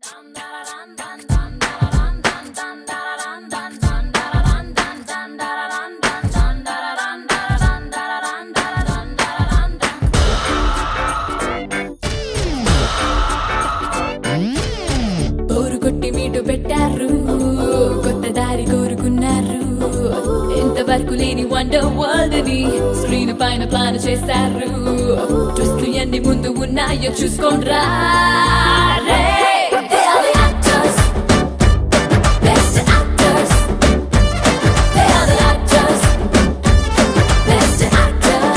Bore కొట్టి meet పెట్టారు కొత్త దారి కోరుకున్నారు ఇంతవరకు లేని వండర్ వరల్డ్ ని స్క్రీన్ పైన ప్లాన్ చేశారు ట్విస్ట్లు ఎన్ని ముందు ఉన్నాయో చూసుకోండ్రా రే. They are the actors. Best actors. They are the actors. Best actors.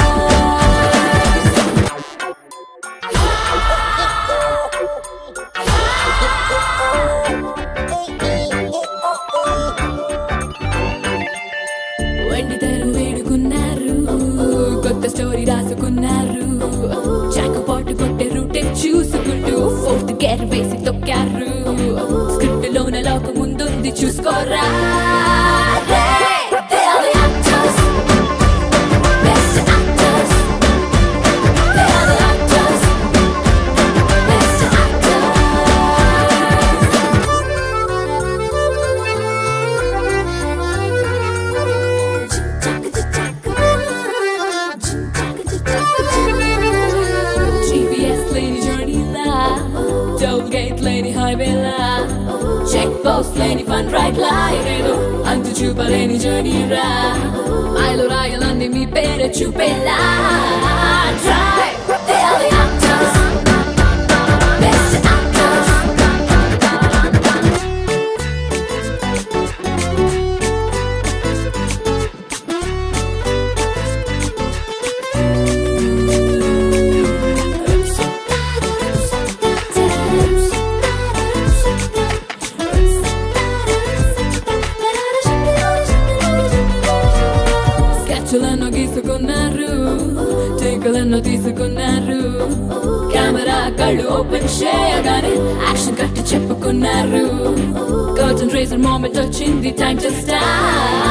వెండి తెర వేడుకున్నారు కొత్త స్టోరీ రాసుకున్నారు చాకు పాటు కొట్టే రూటే చూసుకుంటూ ఫోర్త్ గేర్ వేసి తొక్కారు స్క్రిప్ట్ లోన లోక ముందుంది చూసుకోరా రే. They are the actors. Best actors. They are the actors. Best GPS లేని జర్నీలా టోల్ గేట్ లేని హైవేలా చెక్ పోస్ట్ లేని ఫన్ రైట్ లా ఏదో అంతు చూపలేని జర్నీ రా మైలు రాయాలని మీ పేరు చూపేలా Drive, they are the actors. Best actors. స్కెచ్లను గీసుకున్నారు టేకులను తీసుకున్నారు కెమెరా కళ్ళు ఓపెన్ చేయగానే యాక్షన్ కట్టి చెప్పుకున్నారు కర్టన్ రేజర్ మూమెంట్ వచ్చింది టైం టు స్టార్